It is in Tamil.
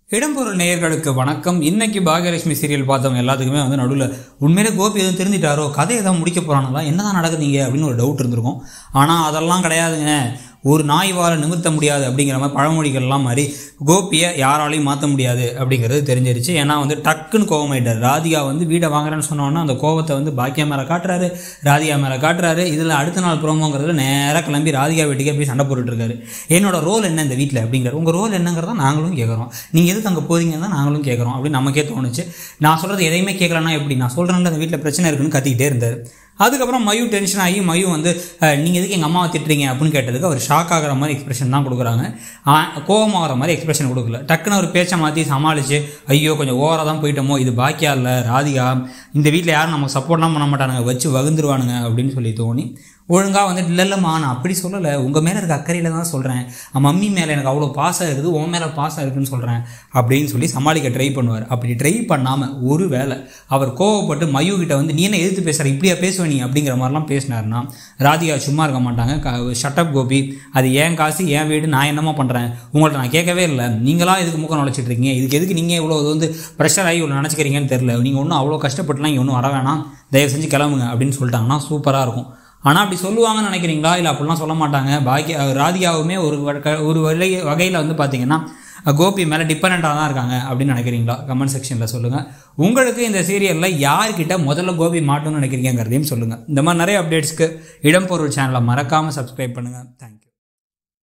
இடம்பொருள் நேயர்களுக்கு வணக்கம் இன்னைக்கு பாகியலட்சுமி சீரியல் பார்த்தவங்க எல்லாத்துக்குமே வந்து நடுவில் உண்மையிலே கோபி எதுவும் தெரிஞ்சிட்டாரோ கதை எதாவது முடிக்க போகிறாங்களா என்னதான் நடக்குதுங்க அப்படின்னு ஒரு டவுட் இருந்திருக்கும் ஆனால் அதெல்லாம் கிடையாதுங்க ஒரு நாய் வாழ நிமிர்த்த முடியாது அப்படிங்கிற மாதிரி பழமொழிகள்லாம் மாதிரி கோபியை யாராலையும் மாற்ற முடியாது அப்படிங்கிறது தெரிஞ்சிருச்சு ஏன்னா வந்து டக்குன்னு கோவமாயிட்டார் ராதிகா வந்து வீடை வாங்குறேன்னு சொன்னோன்னா அந்த கோவத்தை வந்து பாக்கியா மேலே காட்டுறாரு ராதிகா மேலே காட்டுறாரு இதில் அடுத்த நாள் ப்ரோமோங்கிறதுல நேராக கிளம்பி ராதிகா வீட்டுக்கே போய் சண்டை போட்டுட்டு இருக்காரு என்னோட ரோல் என்ன இந்த வீட்டில் அப்படிங்கிற உங்கள் ரோல் என்னங்கிறத நாங்களும் கேட்குறோம் நீங்கள் எதுக்கு அங்கே போறீங்கன்னு தான் நாங்களும் கேட்குறோம் அப்படின்னு நமக்கே தோணுச்சு நான் சொல்கிறது எதையுமே கேட்கலன்னா எப்படி நான் சொல்கிறேன்ல அந்த வீட்டில் பிரச்சனை இருக்குன்னு கத்திக்கிட்டே இருந்தார் அதுக்கப்புறம் மயு டென்ஷன் ஆகி மயு வந்து நீங்கள் எதுக்கு எங்கள் அம்மாவை திட்டுறீங்க அப்படின்னு கேட்டதுக்கு அவர் ஷாக் ஆகிற மாதிரி எக்ஸ்பிரஷன் தான் கொடுக்குறாங்க கோபமாகிற மாதிரி எக்ஸ்பிரஷன் கொடுக்கல டக்குன்னு ஒரு பேச்சை மாற்றி சமாளித்து ஐயோ கொஞ்சம் ஓவராக தான் போயிட்டோமோ இது பாக்கியா இல்லை ராதிகா இந்த வீட்டில் யாரும் நமக்கு சப்போர்ட்லாம் பண்ண மாட்டானுங்க வச்சு வகுந்துருவானுங்க அப்படின்னு சொல்லி தோணி ஒழுங்காக வந்துட்டு இல்லை இல்லைம்மா நான் அப்படி சொல்லலை உங்கள் மேலே இருக்க அக்கறையில் தான் சொல்கிறேன் மம்மி மேலே எனக்கு அவ்வளோ பாசம் இருக்குது உன் மேலே பாசம் இருக்குன்னு சொல்கிறேன் அப்படின்னு சொல்லி சமாளிக்க ட்ரை பண்ணுவார் அப்படி ட்ரை பண்ணாமல் ஒரு வேளை அவர் கோவப்பட்டு மயு கிட்ட வந்து நீ என்ன எதிர்த்து பேசுகிற இப்படியா பேசுவ நீ அப்படிங்கிற மாதிரிலாம் பேசினாருன்னா ராதிகா சும்மா இருக்க மாட்டாங்க ஷட்டப் கோபி அது ஏன் காசு என் வீடு நான் என்னமா பண்ணுறேன் உங்கள்ட்ட நான் கேட்கவே இல்லை நீங்களா இதுக்கு முகம் நுழைச்சிட்டு இருக்கீங்க இதுக்கு எதுக்கு நீங்கள் இவ்வளோ இது வந்து ப்ரெஷர் ஆகி இவ்வளோ நினச்சிக்கிறீங்கன்னு தெரில நீங்கள் ஒன்றும் அவ்வளோ கஷ்டப்பட்டுலாம் இங்கே ஒன்றும் வர வேணாம் தயவு செஞ்சு கிளம்புங்க அப்படின்னு சொல்லிட்டாங்கன்னா சூப்பராக இருக்கும் ஆனால் அப்படி சொல்லுவாங்கன்னு நினைக்கிறீங்களா இல்லை அப்படிலாம் சொல்ல மாட்டாங்க பாக்கிய ராதிகாவுமே ஒரு வக- ஒரு வகை வகையில் வந்து பார்த்தீங்கன்னா கோபி மேலே டிபெண்ட்டாக தான் இருக்காங்க அப்படின்னு நினைக்கிறீங்களா கமெண்ட் செக்ஷனில் சொல்லுங்கள் உங்களுக்கு இந்த சீரியலில் யார்கிட்ட முதல்ல கோபி மாட்டணும்னு நினைக்கிறீங்கிறதையும் சொல்லுங்கள் இந்த மாதிரி நிறைய அப்டேட்ஸ்க்கு இடம்பொருள் சேனலை மறக்காமல் சப்ஸ்கிரைப் பண்ணுங்கள் தேங்க்யூ